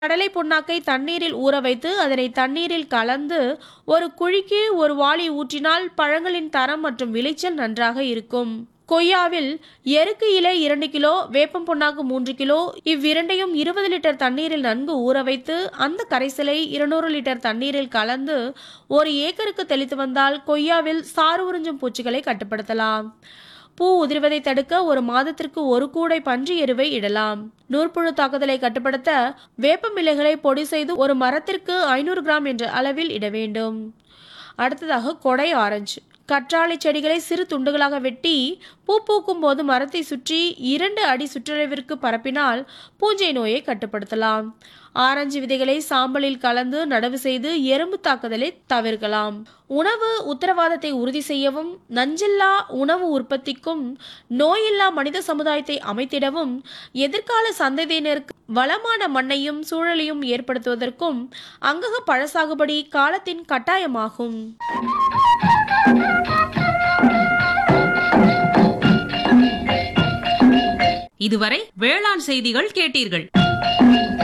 கடலை புண்ணாக்கை தண்ணீரில் ஊற வைத்து அதனை தண்ணீரில் கலந்து ஒரு குழிக்கு ஒரு வாளி ஊற்றினால் பழங்களின் தரம் மற்றும் விளைச்சல் நன்றாக இருக்கும் கொய்யாவில் எருக்கு இலை இரண்டு கிலோ வேப்பம் புண்ணாக்கு மூன்று கிலோ இவ்விரண்டையும் இருபது லிட்டர் தண்ணீரில் நன்கு ஊற வைத்து அந்த கரைசலை இருநூறு லிட்டர் தண்ணீரில் கலந்து ஒரு ஏக்கருக்கு தெளித்து வந்தால் கொய்யாவில் சாறு உறிஞ்சும் பூச்சிகளை கட்டுப்படுத்தலாம் பூ உதிர்வதை தடுக்க ஒரு மாதத்திற்கு ஒரு கூடை பன்றி எருவை இடலாம் நூற்புழு தாக்குதலை கட்டுப்படுத்த வேப்பம் இலைகளை பொடி செய்து ஒரு மரத்திற்கு ஐநூறு கிராம் என்ற அளவில் இட வேண்டும் அடுத்ததாக கொடை ஆரஞ்சு கற்றாழை செடிகளை சிறு துண்டுகளாக வெட்டி பூ பூக்கும் போது மரத்தை சுற்றி இரண்டு அடி சுற்றளவிற்கு பரப்பினால் பூஞ்சை நோயை கட்டுப்படுத்தலாம் ஆரஞ்சு விதைகளை சாம்பலில் கலந்து நடவு செய்து எறும்பு தாக்குதலை தவிர்க்கலாம் உணவு உத்தரவாதத்தை உறுதி செய்யவும் நஞ்சில்லா உணவு உற்பத்திக்கும் நோயில்லா மனித சமுதாயத்தை அமைத்திடவும் எதிர்கால சந்ததியினருக்கு வளமான மண்ணையும் சூழலையும் ஏற்படுத்துவதற்கும் அங்கக பழ சாகுபடி காலத்தின் கட்டாயமாகும் இதுவரை வேளாண் செய்திகள் கேட்டீர்கள்